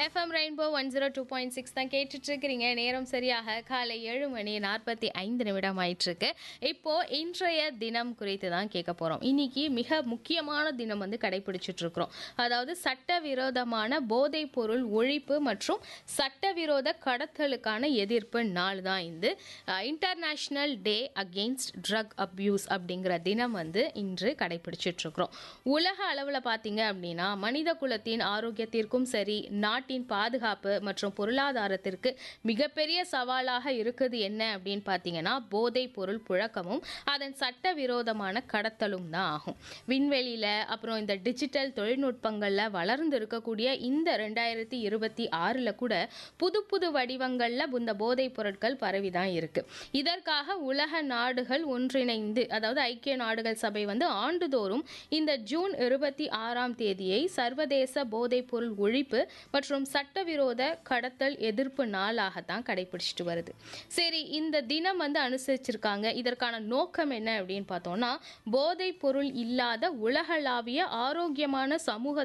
FM rainbow one zero two point six தான் கேட்டுட்டு இருக்கிறீங்க நேரம் சரியாக காலை ஏழு மணி நாற்பத்தி ஐந்து நிமிடம் ஆயிட்டிருக்கு இப்போ இன்றைய தினம் குறித்து தான் கேட்க போறோம் இன்னைக்கு மிக முக்கியமான தினம் வந்து கடைபிடிச்சிட்டு இருக்கிறோம் அதாவது சட்டவிரோதமான போதைப் பொருள் ஒழிப்பு மற்றும் சட்டவிரோத கடத்தலுக்கான எதிர்ப்பு நாள் தான் இது international day against drug abuse அப்படிங்கிற தினம் வந்து இன்று கடைபிடிச்சிட்டு இருக்கிறோம் உலக அளவில் பார்த்தீங்க அப்படின்னா மனித குலத்தின் ஆரோக்கியத்திற்கும் சரி நாட்டின் பாதுகாப்பு மற்றும் பொருளாதாரத்திற்கு மிகப்பெரிய சவாலாக இருக்குது என்ன அப்படின்னு பார்த்தீங்கன்னா போதைப் பொருள் புழக்கமும் அதன் சட்டவிரோதமான கடத்தலும் தான் ஆகும் விண்வெளியில் அப்புறம் இந்த டிஜிட்டல் தொழில்நுட்பங்களில் வளர்ந்து இருக்கக்கூடிய இந்த ரெண்டாயிரத்தி இருபத்தி ஆறில் கூட புது புது வடிவங்களில் இந்த போதைப் பொருட்கள் பரவி தான் இருக்கு இதற்காக உலக நாடுகள் ஒன்றிணைந்து அதாவது ஐக்கிய நாடுகள் சபை வந்து ஆண்டுதோறும் இந்த ஜூன் இருபத்தி ஆறாம் தேதியை சர்வதேச போதைப் பொருள் ஒழிப்பு மற்றும் சட்டவிரோத கடத்தல் எதிர்ப்பு நாளாகத்தான் கடைபிடிச்சிட்டு வருது சரி இந்த தினம் வந்து அனுசரிச்சிருக்காங்க இதற்கான நோக்கம் என்ன அப்படின்னு பார்த்தோம்னா போதைப் பொருள் இல்லாத உலகளாவிய ஆரோக்கியமான சமூக